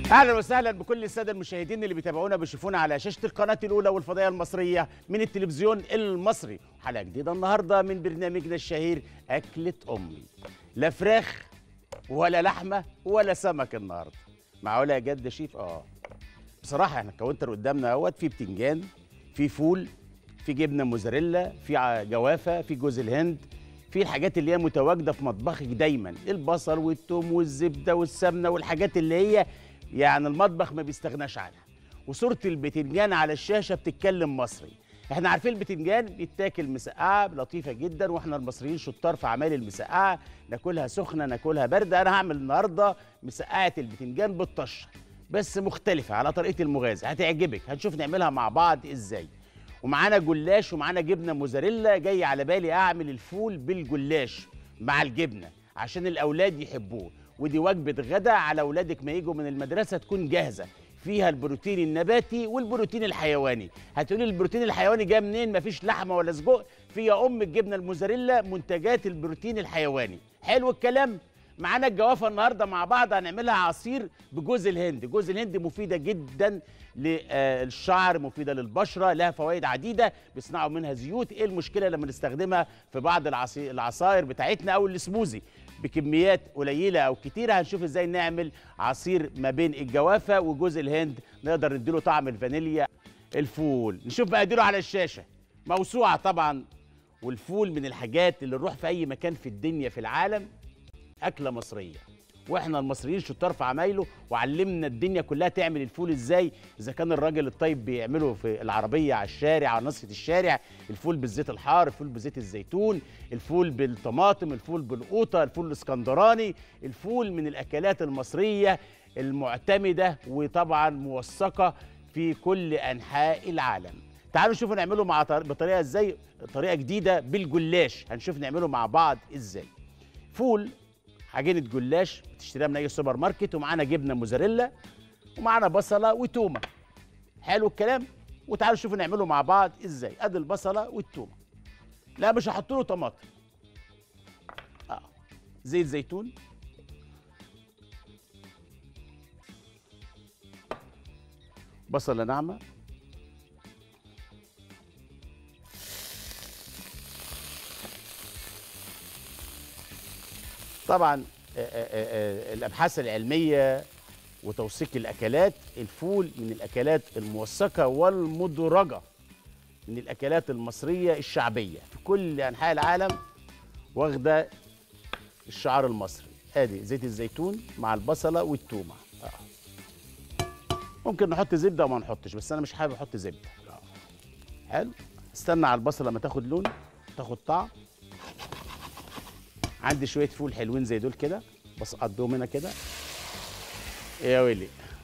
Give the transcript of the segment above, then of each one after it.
اهلا وسهلا بكل الساده المشاهدين اللي بيتابعونا بيشوفونا على شاشه القناه الاولى والفضائيه المصريه من التلفزيون المصري حلقه جديده النهارده من برنامجنا الشهير اكله امي لا فراخ ولا لحمه ولا سمك النهارده معقوله يا جد شيف اه بصراحه احنا الكاونتر قدامنا اهوت في بتنجان في فول في جبنه موزاريلا في ع- جوافه في جوز الهند في الحاجات اللي هي متواجده في مطبخك دايما البصل والثوم والزبده والسمنه والحاجات اللي هي يعني المطبخ ما بيستغناش عنها وصوره البتنجان على الشاشه بتتكلم مصري احنا عارفين البتنجان بيتاكل مسقعه لطيفه جدا واحنا المصريين شطار في اعمال المسقعه ناكلها سخنه ناكلها بارده انا هعمل النهارده مسقعه البتنجان بالطشه بس مختلفه على طريقه المغازه هتعجبك هنشوف نعملها مع بعض ازاي ومعانا جلاش ومعانا جبنه موزاريلا جاي على بالي اعمل الفول بالجلاش مع الجبنه عشان الاولاد يحبوه ودي وجبه غدا على اولادك ما يجوا من المدرسه تكون جاهزه فيها البروتين النباتي والبروتين الحيواني هتقولي البروتين الحيواني جاي منين مفيش لحمه ولا سجق في يا ام الجبنه الموزاريلا منتجات البروتين الحيواني حلو الكلام معانا الجوافه النهارده مع بعض هنعملها عصير بجوز الهند جوز الهند مفيده جدا للشعر مفيده للبشره لها فوائد عديده بيصنعوا منها زيوت ايه المشكله لما نستخدمها في بعض العصي- العصاير بتاعتنا او السموزي بكميات قليله او كتيره هنشوف ازاي نعمل عصير ما بين الجوافه وجوز الهند نقدر نديله طعم الفانيليا الفول نشوف مقاديره على الشاشه موسوعه طبعا والفول من الحاجات اللي نروح في اي مكان في الدنيا في العالم اكله مصريه واحنا المصريين شطار في عمايله وعلمنا الدنيا كلها تعمل الفول ازاي اذا كان الراجل الطيب بيعمله في العربيه على الشارع على نصفه الشارع الفول بالزيت الحار الفول بزيت الزيتون الفول بالطماطم الفول بالقوطه الفول الاسكندراني الفول من الاكلات المصريه المعتمده وطبعا موثقه في كل انحاء العالم تعالوا نشوف نعمله مع طر- بطريقه ازاي طريقه جديده بالجلاش هنشوف نعمله مع بعض ازاي فول عجينه جلاش بتشتريها من اي سوبر ماركت ومعانا جبنه موزاريلا ومعانا بصله وتومه حلو الكلام وتعالوا شوفوا نعمله مع بعض ازاي ادي البصله والتومه لا مش هحط له طماطم اه زيت زيتون بصله ناعمه طبعا آه، آه، آه، الابحاث العلميه وتوثيق الاكلات الفول من الاكلات الموثقه والمدرجه من الاكلات المصريه الشعبيه في كل انحاء العالم واخده الشعار المصري ادي زيت الزيتون مع البصله والتومه آه. ممكن نحط زبده وما نحطش بس انا مش حابب احط زبده آه. حلو استنى على البصله لما تاخد لون تاخد طعم عندي شويه فول حلوين زي دول كده بس قدهم هنا كده يا ويلي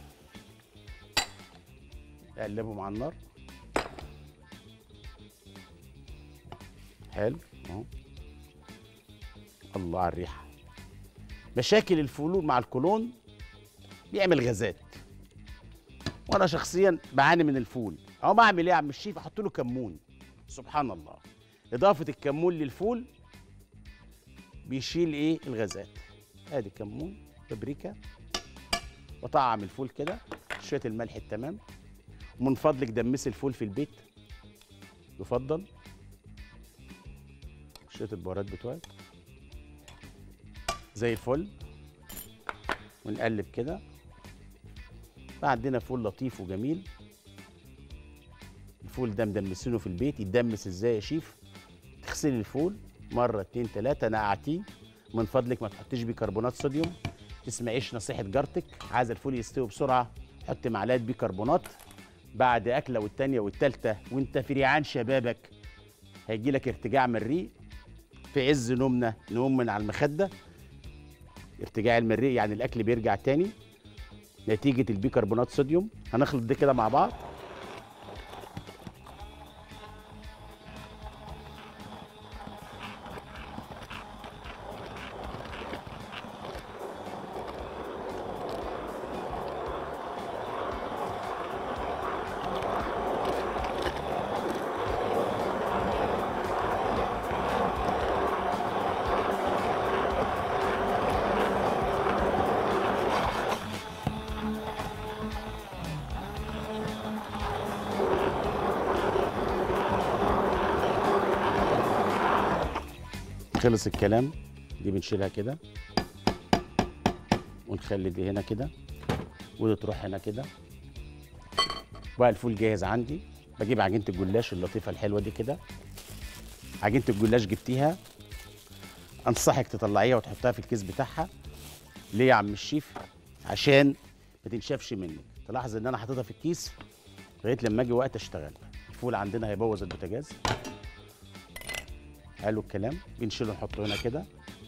اقلبهم على النار حلو اهو الله على الريحه مشاكل الفول مع الكولون بيعمل غازات وانا شخصيا بعاني من الفول اهو بعمل ايه يا عم الشيف احط له كمون سبحان الله اضافه الكمون للفول بيشيل ايه الغازات ادي كمون بابريكا وطعم الفول كده شويه الملح التمام ومن فضلك دمسي الفول في البيت يفضل شويه البهارات بتوعك زي الفل ونقلب كده بقى عندنا فول لطيف وجميل الفول ده مدمسينه في البيت يتدمس ازاي يا شيف تغسلي الفول مره اتنين تلاته نقعتيه من فضلك ما تحطيش بيكربونات صوديوم تسمعيش نصيحه جارتك عايزه الفول يستوي بسرعه حط معلقه بيكربونات بعد اكله والتانيه والتالته وانت في ريعان شبابك هيجي لك ارتجاع من الريق في عز نومنا نقوم من على المخده ارتجاع المريء يعني الاكل بيرجع تاني نتيجه البيكربونات صوديوم هنخلط ده كده مع بعض خلص الكلام دي بنشيلها كده ونخلي دي هنا كده ودي تروح هنا كده بقى الفول جاهز عندي بجيب عجينه الجلاش اللطيفه الحلوه دي كده عجينه الجلاش جبتيها انصحك تطلعيها وتحطها في الكيس بتاعها ليه يا عم الشيف عشان ما تنشفش منك تلاحظ ان انا حاططها في الكيس لغايه لما اجي وقت اشتغل الفول عندنا هيبوظ البوتاجاز حلو الكلام بنشيله نحطه هنا كده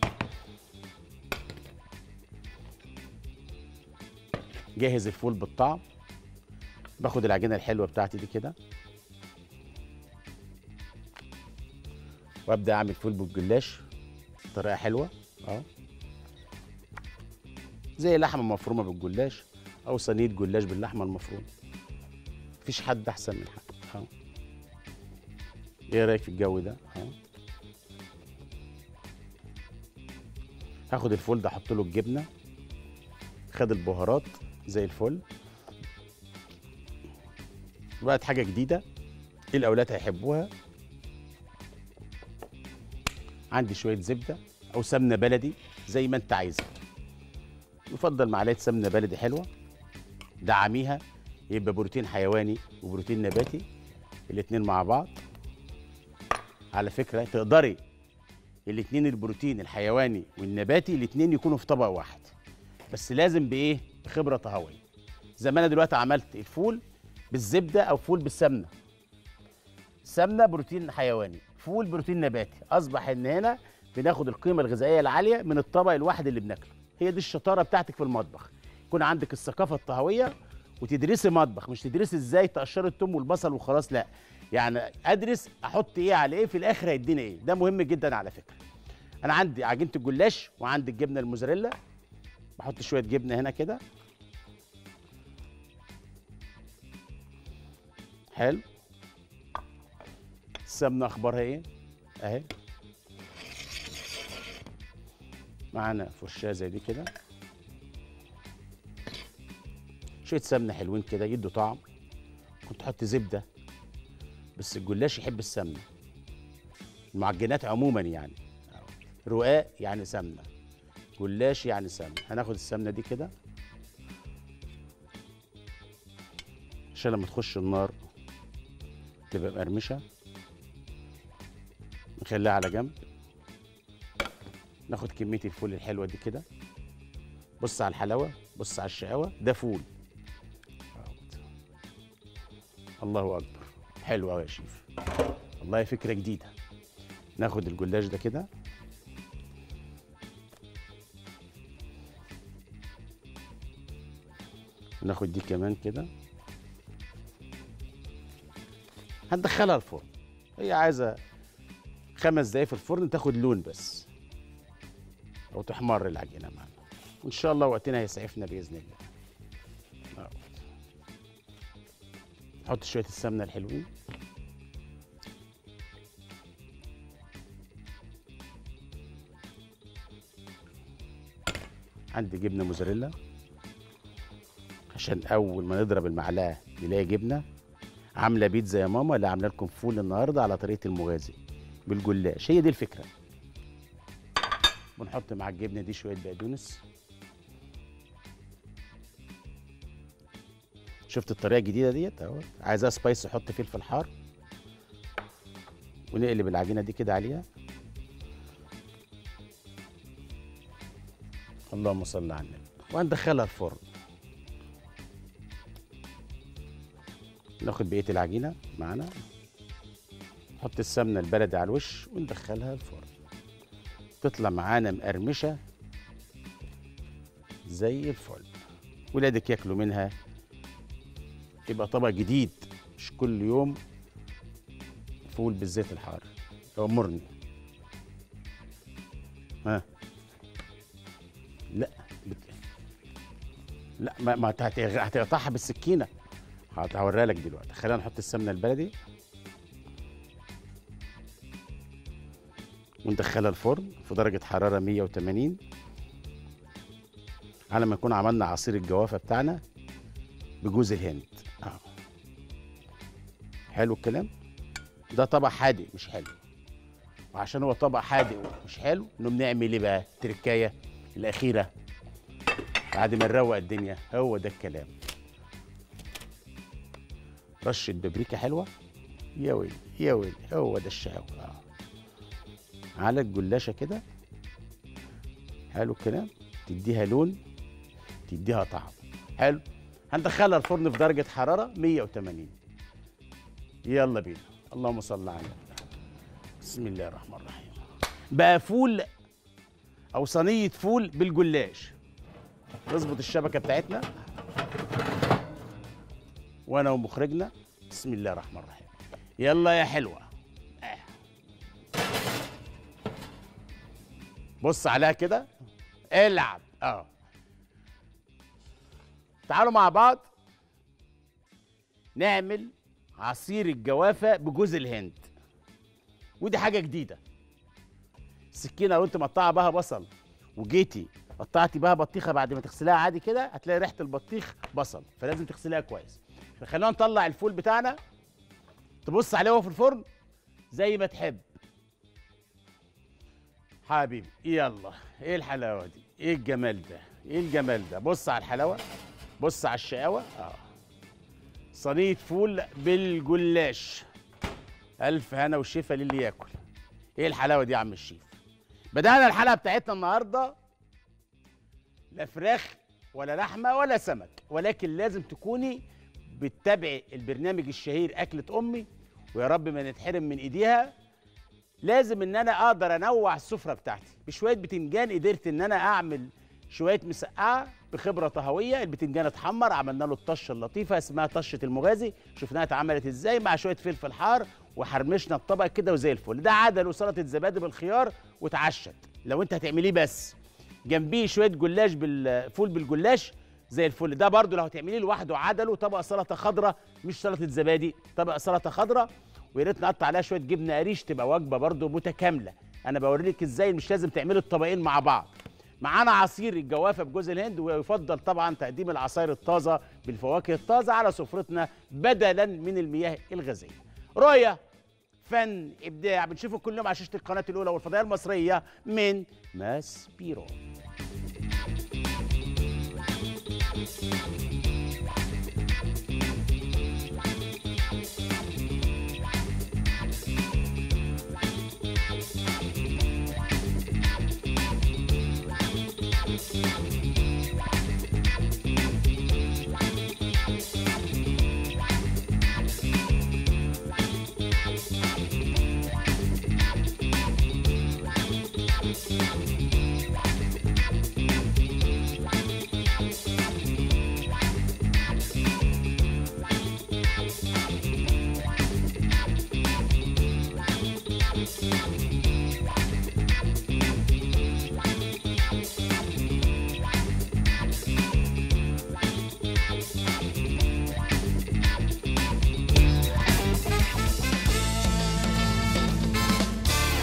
جاهز الفول بالطعم باخد العجينه الحلوه بتاعتي دي كده وابدا اعمل فول بالجلاش بطريقه حلوه اه زي لحمه مفرومه بالجلاش او صينيه جلاش باللحمه المفرومه مفيش حد احسن من حد اه ايه رايك في الجو ده اه هاخد الفول ده احط له الجبنه خد البهارات زي الفل بقت حاجه جديده الاولاد هيحبوها عندي شويه زبده او سمنه بلدي زي ما انت عايزها يفضل معلقه سمنه بلدي حلوه دعميها يبقى بروتين حيواني وبروتين نباتي الاتنين مع بعض على فكره تقدري الاتنين البروتين الحيواني والنباتي الاتنين يكونوا في طبق واحد بس لازم بايه بخبره طهويه زي ما انا دلوقتي عملت الفول بالزبده او فول بالسمنه سمنه بروتين حيواني فول بروتين نباتي اصبح ان هنا بناخد القيمه الغذائيه العاليه من الطبق الواحد اللي بناكله هي دي الشطاره بتاعتك في المطبخ يكون عندك الثقافه الطهويه وتدرسي مطبخ مش تدرسي ازاي تقشري الثوم والبصل وخلاص لا يعني ادرس احط ايه على ايه في الاخر هيديني ايه ده مهم جدا على فكره انا عندي عجينه الجلاش وعندي الجبنه الموزاريلا بحط شويه جبنه هنا كده حلو السمنه اخبارها ايه اهي معانا فرشاه زي دي كده شويه سمنه حلوين كده يدوا طعم كنت احط زبده بس الجلاش يحب السمنه المعجنات عموما يعني رقاق يعني سمنه جلاش يعني سمنه هناخد السمنه دي كده عشان لما تخش النار تبقى مقرمشه نخليها على جنب ناخد كميه الفول الحلوه دي كده بص على الحلاوه بص على الشقاوه ده فول الله اكبر حلو قوي يا شيف والله فكره جديده ناخد الجلاش ده كده ناخد دي كمان كده هندخلها الفرن هي عايزه خمس دقايق في الفرن تاخد لون بس او تحمر العجينه معانا وان شاء الله وقتنا هيسعفنا باذن الله أهو. نحط شويه السمنه الحلوين عندي جبنه موزاريلا عشان اول ما نضرب المعلقه نلاقي جبنه عامله بيتزا يا ماما اللي عامله لكم فول النهارده على طريقه المغازي بالجلاش هي دي الفكره بنحط مع الجبنه دي شويه بقدونس شفت الطريقه الجديده ديت اهو عايزاها سبايسي حط فلفل حار ونقلب العجينه دي كده عليها اللهم صل على النبي وهندخلها الفرن ناخد بقيه العجينه معانا نحط السمنه البلدي على الوش وندخلها الفرن تطلع معانا مقرمشه زي الفل ولادك ياكلوا منها يبقى طبق جديد مش كل يوم فول بالزيت الحار امرني ها لا بت... لا ما, ما هت- هتقطعها بالسكينه هت- هوريها لك دلوقتي خلينا نحط السمنه البلدي وندخلها الفرن في درجه حراره 180 على ما نكون عملنا عصير الجوافه بتاعنا بجوز الهند اه حلو الكلام ده طبق حادق مش حلو وعشان هو طبق حادق ومش حلو نقوم نعمل ايه بقى التركايه الاخيره بعد ما نروق الدنيا هو ده الكلام رشه بابريكا حلوه يا ويلي يا ويلي هو ده الشقاوة آه. على الجلاشه كده حلو الكلام تديها لون تديها طعم حلو هندخلها الفرن في درجه حراره 180 يلا بينا اللهم صل على النبي بسم الله الرحمن الرحيم بقى فول او صينيه فول بالجلاش نظبط الشبكه بتاعتنا وانا ومخرجنا بسم الله الرحمن الرحيم يلا يا حلوه آه. بص عليها كده العب اه تعالوا مع بعض نعمل عصير الجوافه بجوز الهند ودي حاجه جديده السكينه لو انت مقطعه بها بصل وجيتي قطعتي بها بطيخه بعد ما تغسليها عادي كده هتلاقي ريحه البطيخ بصل فلازم تغسليها كويس خلينا نطلع الفول بتاعنا تبص عليه وهو في الفرن زي ما تحب حبيبي يلا ايه الحلاوه دي ايه الجمال ده ايه الجمال ده بص على الحلاوه بص على الشقاوه اه صينيه فول بالجلاش الف هنا وشفا للي ياكل ايه الحلاوه دي يا عم الشيف بدانا الحلقه بتاعتنا النهارده لا فراخ ولا لحمه ولا سمك ولكن لازم تكوني بتتابعي البرنامج الشهير اكله امي ويا رب ما نتحرم من ايديها لازم ان انا اقدر انوع السفره بتاعتي بشويه بتنجان قدرت ان انا اعمل شويه مسقعه بخبره طهويه البتنجان اتحمر عملنا له الطشه اللطيفه اسمها طشه المغازي شفناها اتعملت ازاي مع شويه فلفل حار وحرمشنا الطبق كده وزي الفل ده عدل وسلطه زبادي بالخيار واتعشت لو انت هتعمليه بس جنبيه شويه جلاش بالفول بالجلاش زي الفل ده برضو لو هتعمليه لوحده عدله طبق سلطه خضراء مش سلطه زبادي طبق سلطه خضراء ويا ريت نقطع عليها شويه جبنه قريش تبقى وجبه برضو متكامله انا بوريك ازاي مش لازم تعملوا الطبقين مع بعض معانا عصير الجوافه بجوز الهند ويفضل طبعا تقديم العصاير الطازه بالفواكه الطازه على سفرتنا بدلا من المياه الغازيه رؤيه فن ابداع بنشوفه كل يوم على شاشه القناه الاولى والفضائيه المصريه من ماس بيرو